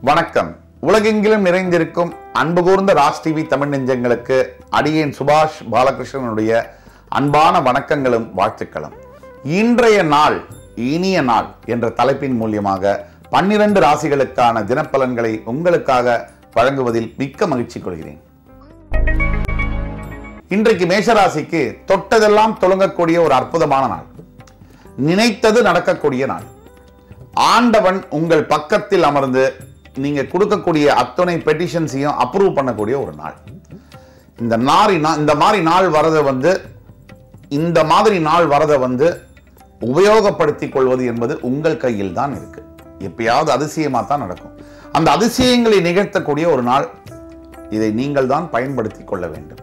வணக்கம் உலகெங்கிலும் நிறைந்திருக்கும் அன்பு கூர்ந்த ராஜ் டிவி தமிழ் நெஞ்சங்களுக்கு அடியேன் சுபாஷ் பாலகிருஷ்ணனுடைய அன்பான வணக்கங்களும் வாழ்த்துக்களும் இன்றைய நாள் இனிய நாள் என்ற தலைப்பின் மூலியமாக பன்னிரண்டு ராசிகளுக்கான தினப்பலன்களை உங்களுக்காக வழங்குவதில் மிக்க மகிழ்ச்சி கொள்கிறேன் இன்றைக்கு மேஷராசிக்கு தொட்டதெல்லாம் தொடங்கக்கூடிய ஒரு அற்புதமான நாள் நினைத்தது நடக்கக்கூடிய நாள் ஆண்டவன் உங்கள் பக்கத்தில் அமர்ந்து நீங்க கொடுக்கக்கூடிய அத்தனை பெட்டிஷன்ஸையும் அப்ரூவ் பண்ணக்கூடிய ஒரு நாள் இந்த நாரி நா- இந்த மாதிரி நாள் வரதை வந்து இந்த மாதிரி நாள் வரதை வந்து உபயோகப்படுத்திக் கொள்வது என்பது உங்கள் கையில் தான் இருக்கு எப்பயாவது அதிசயமா தான் நடக்கும் அந்த அதிசயங்களை நிகழ்த்தக்கூடிய ஒரு நாள் இதை நீங்கள் தான் பயன்படுத்திக் கொள்ள வேண்டும்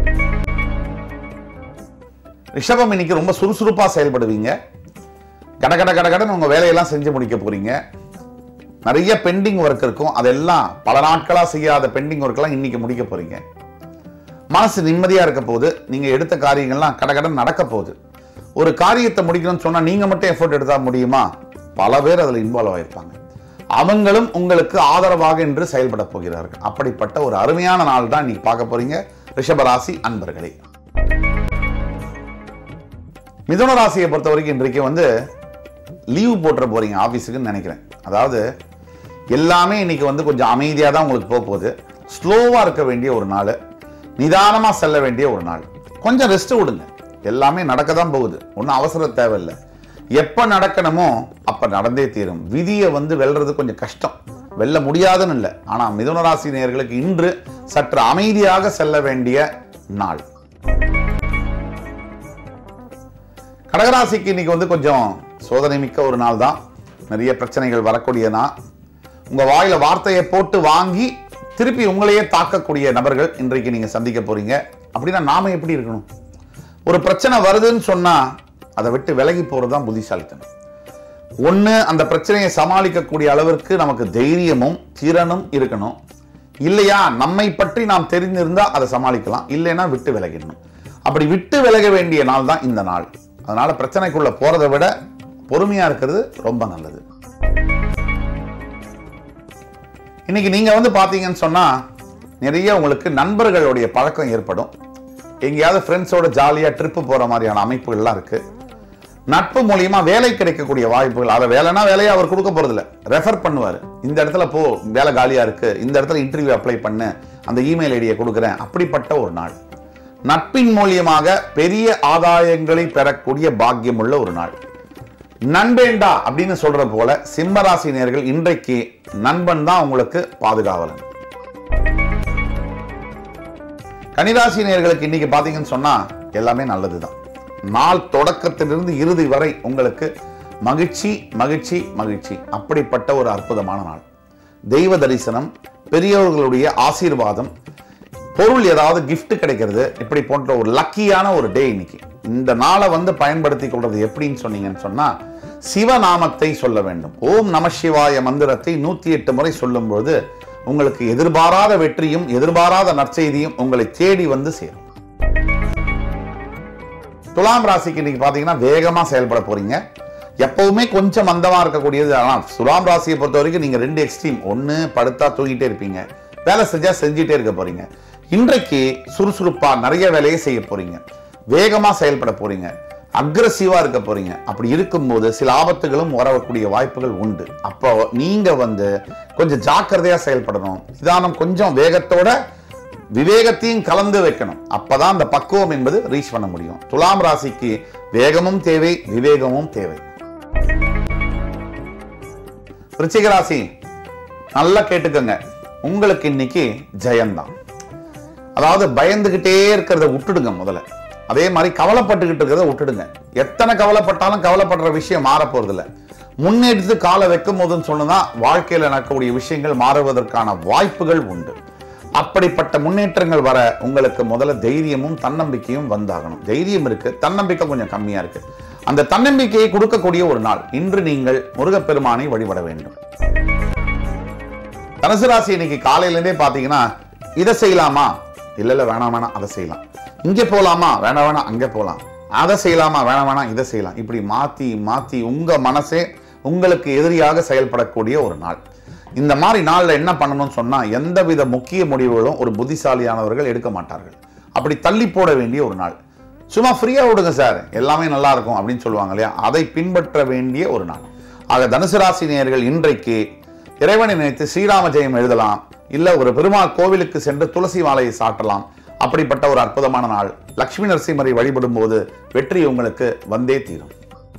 ரிஷபம் இன்னைக்கு ரொம்ப சுறுசுறுப்பா செயல்படுவீங்க கட கட கட கடன்னு உங்க வேலையெல்லாம் செஞ்சு முடிக்க போறீங்க நிறைய பெண்டிங் ஒர்க் இருக்கும் அதெல்லாம் பல நாட்களா செய்யாத பெண்டிங் ஒர்க்லாம் இன்னைக்கு முடிக்க போறீங்க மனசு நிம்மதியா இருக்க போகுது நீங்க எடுத்த காரியங்கள்லாம் கட கடன் நடக்க போகுது ஒரு காரியத்தை முடிக்கணும்னு சொன்னா நீங்க மட்டும் எஃபோர்ட் எடுத்தா முடியுமா பல பேர் அதுல இன்வால்வ் ஆயிருப்பாங்க அவங்களும் உங்களுக்கு ஆதரவாக என்று செயல்பட போகிறார்கள் அப்படிப்பட்ட ஒரு அருமையான நாள் தான் இன்னைக்கு பார்க்க போறீங்க ரிஷபராசி அன்பர்களே மிதுன ராசியை பொறுத்த வரைக்கும் இன்றைக்கு வந்து லீவு போட்டுற போறீங்க ஆஃபீஸுக்குன்னு நினைக்கிறேன் அதாவது எல்லாமே இன்னைக்கு வந்து கொஞ்சம் அமைதியாக தான் உங்களுக்கு போக போகுது ஸ்லோவாக இருக்க வேண்டிய ஒரு நாள் நிதானமாக செல்ல வேண்டிய ஒரு நாள் கொஞ்சம் ரெஸ்ட் விடுங்க எல்லாமே நடக்க தான் போகுது ஒன்றும் அவசர தேவையில்லை எப்போ நடக்கணுமோ அப்போ நடந்தே தீரும் விதியை வந்து வெல்றது கொஞ்சம் கஷ்டம் வெல்ல முடியாதுன்னு இல்லை ஆனால் மிதுன ராசி நேயர்களுக்கு இன்று சற்று அமைதியாக செல்ல வேண்டிய நாள் கடகராசிக்கு இன்னைக்கு வந்து கொஞ்சம் சோதனை மிக்க ஒரு நாள் தான் நிறைய பிரச்சனைகள் வரக்கூடிய நாள் உங்க வாயில வார்த்தையை போட்டு வாங்கி திருப்பி உங்களையே தாக்கக்கூடிய நபர்கள் இன்றைக்கு நீங்க சந்திக்க போறீங்க அப்படின்னா நாம எப்படி இருக்கணும் ஒரு பிரச்சனை வருதுன்னு சொன்னா அதை விட்டு விலகி போறது தான் புத்திசாலித்தனம் ஒண்ணு அந்த பிரச்சனையை சமாளிக்கக்கூடிய அளவிற்கு நமக்கு தைரியமும் திறனும் இருக்கணும் இல்லையா நம்மை பற்றி நாம் தெரிந்திருந்தா அதை சமாளிக்கலாம் இல்லைன்னா விட்டு விலகிடணும் அப்படி விட்டு விலக வேண்டிய நாள் தான் இந்த நாள் அதனால பிரச்சனைக்குள்ள போறதை விட பொறுமையா இருக்கிறது ரொம்ப நல்லது இன்னைக்கு நீங்க வந்து பாத்தீங்கன்னு சொன்னா நிறைய உங்களுக்கு நண்பர்களுடைய பழக்கம் ஏற்படும் எங்கேயாவது ஃப்ரெண்ட்ஸோட ஜாலியா ட்ரிப்பு போற மாதிரியான அமைப்புகள்லாம் இருக்கு நட்பு மூலியமா வேலை கிடைக்கக்கூடிய வாய்ப்புகள் அதை வேலைனா வேலையை அவர் கொடுக்க போறது இல்ல ரெஃபர் பண்ணுவார் இந்த இடத்துல போ வேலை காலியா இருக்கு இந்த இடத்துல இன்டர்வியூ அப்ளை பண்ணு அந்த இமெயில் ஐடியை கொடுக்குறேன் அப்படிப்பட்ட ஒரு நாள் நட்பின் மூலியமாக பெரிய ஆதாயங்களை பெறக்கூடிய பாக்கியம் உள்ள ஒரு நாள் நண்பேண்டா அப்படின்னு சொல்ற போல சிம்மராசி நேர்கள் இன்றைக்கு நண்பன் தான் உங்களுக்கு பாதுகாவலன் கன்னிராசி நேர்களுக்கு இன்னைக்கு பாத்தீங்கன்னு சொன்னா எல்லாமே நல்லதுதான் நாள் தொடக்கத்திலிருந்து இறுதி வரை உங்களுக்கு மகிழ்ச்சி மகிழ்ச்சி மகிழ்ச்சி அப்படிப்பட்ட ஒரு அற்புதமான நாள் தெய்வ தரிசனம் பெரியவர்களுடைய ஆசீர்வாதம் பொருள் ஏதாவது gift கிடைக்கிறது இப்படி போன்ற ஒரு லக்கியான ஒரு டே இன்னைக்கு இந்த நாளை வந்து பயன்படுத்தி கொள்றது எப்படின்னு சொன்னீங்கன்னு சொன்னா சிவநாமத்தை சொல்ல வேண்டும் ஓம் நம சிவாய மந்திரத்தை நூத்தி எட்டு முறை சொல்லும்போது உங்களுக்கு எதிர்பாராத வெற்றியும் எதிர்பாராத நற்செய்தியும் உங்களை தேடி வந்து சேரும் துலாம் ராசிக்கு இன்னைக்கு பாத்தீங்கன்னா வேகமா செயல்பட போறீங்க எப்பவுமே கொஞ்சம் மந்தமா இருக்கக்கூடியது ஆனால் துலாம் ராசியை பொறுத்த வரைக்கும் நீங்க ரெண்டு எக்ஸ்ட்ரீம் ஒன்னு படுத்தா தூங்கிட்டே இருப்பீங்க வேலை செஞ்சா செஞ்சுட்டே இருக்க போறீங்க இன்றைக்கு சுறுசுறுப்பா நிறைய வேலையை செய்ய போறீங்க வேகமா செயல்பட போறீங்க அக்ரஸிவா இருக்க போறீங்க அப்படி இருக்கும்போது சில ஆபத்துகளும் வரக்கூடிய வாய்ப்புகள் உண்டு அப்போ நீங்க வந்து கொஞ்சம் ஜாக்கிரதையா செயல்படணும் நிதானம் கொஞ்சம் வேகத்தோட விவேகத்தையும் கலந்து வைக்கணும் அப்பதான் அந்த பக்குவம் என்பது ரீச் பண்ண முடியும் துலாம் ராசிக்கு வேகமும் தேவை விவேகமும் தேவை விருச்சிக ராசி நல்லா கேட்டுக்கோங்க உங்களுக்கு இன்னைக்கு ஜெயம்தான் அதாவது பயந்துகிட்டே இருக்கிறத விட்டுடுங்க முதல்ல அதே மாதிரி கவலைப்பட்டுக்கிட்டு இருக்கிறத விட்டுடுங்க எத்தனை கவலைப்பட்டாலும் கவலைப்படுற விஷயம் மாற போறது இல்ல முன்னெடுத்து காலை வைக்கும் போதுன்னு சொன்னா வாழ்க்கையில நடக்கக்கூடிய விஷயங்கள் மாறுவதற்கான வாய்ப்புகள் உண்டு அப்படிப்பட்ட முன்னேற்றங்கள் வர உங்களுக்கு முதல்ல தைரியமும் தன்னம்பிக்கையும் வந்தாகணும் தைரியம் இருக்கு தன்னம்பிக்கை கொஞ்சம் கம்மியா இருக்கு அந்த தன்னம்பிக்கையை கொடுக்கக்கூடிய ஒரு நாள் இன்று நீங்கள் முருகப்பெருமானை வழிபட வேண்டும் தனுசு ராசி இன்னைக்கு காலையில இருந்தே பாத்தீங்கன்னா இதை செய்யலாமா இல்ல இல்ல வேணாம் வேணாம் அதை செய்யலாம் இங்க போலாமா வேணாம் வேணாம் அங்க போலாம் அதை செய்யலாமா வேணாம் வேணாம் இதை செய்யலாம் இப்படி மாத்தி மாத்தி உங்க மனசே உங்களுக்கு எதிரியாக செயல்படக்கூடிய ஒரு நாள் இந்த மாதிரி நாளில் என்ன பண்ணணும்னு சொன்னா எந்தவித முக்கிய முடிவுகளும் ஒரு புத்திசாலியானவர்கள் எடுக்க மாட்டார்கள் அப்படி தள்ளி போட வேண்டிய ஒரு நாள் சும்மா ஃப்ரீயா விடுங்க சார் எல்லாமே நல்லா இருக்கும் அப்படின்னு சொல்லுவாங்க இல்லையா அதை பின்பற்ற வேண்டிய ஒரு நாள் ஆக தனுசு ராசி நேயர்கள் இன்றைக்கு இறைவனை நினைத்து ஸ்ரீராம ஜெயம் எழுதலாம் இல்ல ஒரு பெருமாள் கோவிலுக்கு சென்று துளசி மாலையை சாட்டலாம் அப்படிப்பட்ட ஒரு அற்புதமான நாள் லக்ஷ்மி நரசிம்மரை வழிபடும் போது வெற்றி உங்களுக்கு வந்தே தீரும்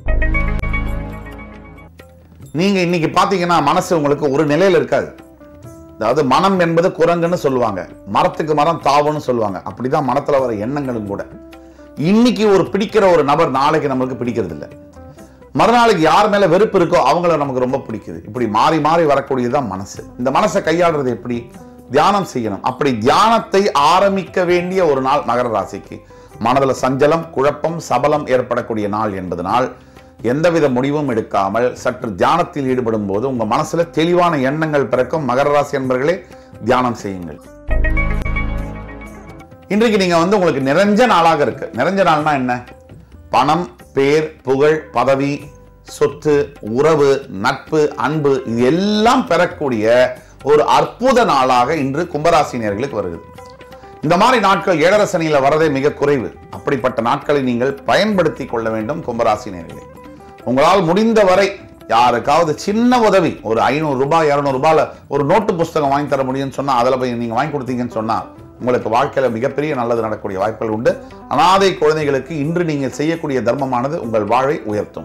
நீங்க இன்னைக்கு பாத்தீங்கன்னா மனசு உங்களுக்கு ஒரு நிலையில இருக்காது அதாவது மனம் என்பது குரங்குன்னு சொல்லுவாங்க மரத்துக்கு மரம் தாவுன்னு சொல்லுவாங்க அப்படிதான் மனத்துல வர எண்ணங்களும் கூட இன்னைக்கு ஒரு பிடிக்கிற ஒரு நபர் நாளைக்கு நம்மளுக்கு பிடிக்கிறது இல்லை மறுநாளைக்கு யார் மேல வெறுப்பு இருக்கோ அவங்கள நமக்கு ரொம்ப பிடிக்குது இப்படி மாறி மாறி வரக்கூடியதுதான் மனசு இந்த மனசை கையாளுறது எப்படி தியானம் செய்யணும் அப்படி தியானத்தை ஆரம்பிக்க வேண்டிய ஒரு நாள் மகர ராசிக்கு மனதுல சஞ்சலம் குழப்பம் சபலம் ஏற்படக்கூடிய நாள் என்பதனால் எந்தவித முடிவும் எடுக்காமல் சற்று தியானத்தில் ஈடுபடும் போது உங்க மனசுல தெளிவான எண்ணங்கள் பிறக்கும் மகர ராசி என்பர்களே தியானம் செய்யுங்கள் இன்றைக்கு நீங்க வந்து உங்களுக்கு நிறைஞ்ச நாளாக இருக்கு நிறைஞ்ச நாள்னா என்ன பணம் பேர் புகழ் பதவி சொத்து உறவு நட்பு அன்பு இது எல்லாம் பெறக்கூடிய ஒரு அற்புத நாளாக இன்று கும்பராசினியர்களுக்கு வருகிறது இந்த மாதிரி நாட்கள் ஏழரை சனியில வரதே மிக குறைவு அப்படிப்பட்ட நாட்களை நீங்கள் பயன்படுத்தி கொள்ள வேண்டும் கும்பராசினியர்களே உங்களால் முடிந்த வரை யாருக்காவது சின்ன உதவி ஒரு ஐநூறு ரூபாய் இருநூறு ரூபாயில ஒரு நோட்டு புஸ்தகம் வாங்கி தர முடியும்னு சொன்னா அதில் போய் நீங்க வாங்கி கொடுத்தீங்கன்னு சொன்னா உங்களுக்கு வாழ்க்கையில மிகப்பெரிய நல்லது நடக்கக்கூடிய வாய்ப்புகள் உண்டு அனாதை குழந்தைகளுக்கு இன்று நீங்கள் செய்யக்கூடிய தர்மமானது உங்கள் வாழ்வை உயர்த்தும்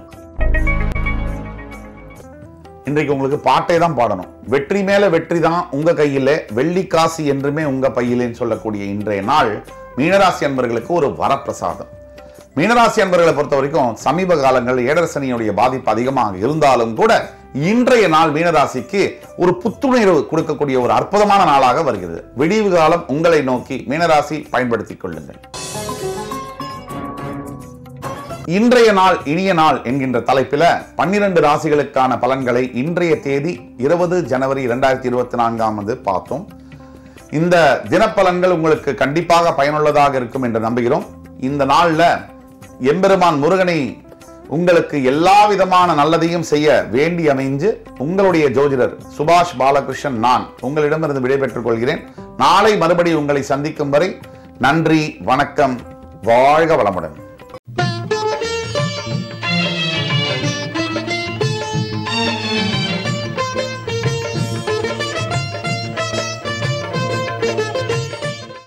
இன்றைக்கு உங்களுக்கு பாட்டை தான் பாடணும் வெற்றி மேல வெற்றி தான் உங்க கையில வெள்ளி காசு என்றுமே உங்க பையிலேன்னு சொல்லக்கூடிய இன்றைய நாள் மீனராசி அன்பர்களுக்கு ஒரு வரப்பிரசாதம் மீனராசி அன்பர்களை பொறுத்த வரைக்கும் சமீப காலங்கள் ஏழரசனியுடைய பாதிப்பு அதிகமாக இருந்தாலும் கூட இன்றைய நாள் மீனராசிக்கு ஒரு புத்துணர்வு கொடுக்கக்கூடிய ஒரு அற்புதமான நாளாக வருகிறது விடிவு காலம் உங்களை நோக்கி மீனராசி பயன்படுத்திக் கொள்ளுங்கள் இன்றைய நாள் இனிய நாள் என்கின்ற தலைப்பில பன்னிரண்டு ராசிகளுக்கான பலன்களை இன்றைய தேதி இருபது ஜனவரி இரண்டாயிரத்தி இருபத்தி நான்காம் ஆண்டு பார்த்தோம் இந்த தினப்பலன்கள் உங்களுக்கு கண்டிப்பாக பயனுள்ளதாக இருக்கும் என்று நம்புகிறோம் இந்த நாள்ல எம்பெருமான் முருகனை உங்களுக்கு எல்லா விதமான நல்லதையும் செய்ய வேண்டி அமைஞ்சு உங்களுடைய ஜோதிடர் சுபாஷ் பாலகிருஷ்ணன் நான் உங்களிடமிருந்து விடைபெற்றுக் கொள்கிறேன் நாளை மறுபடி உங்களை சந்திக்கும் வரை நன்றி வணக்கம் வாழ்க வளமுடன்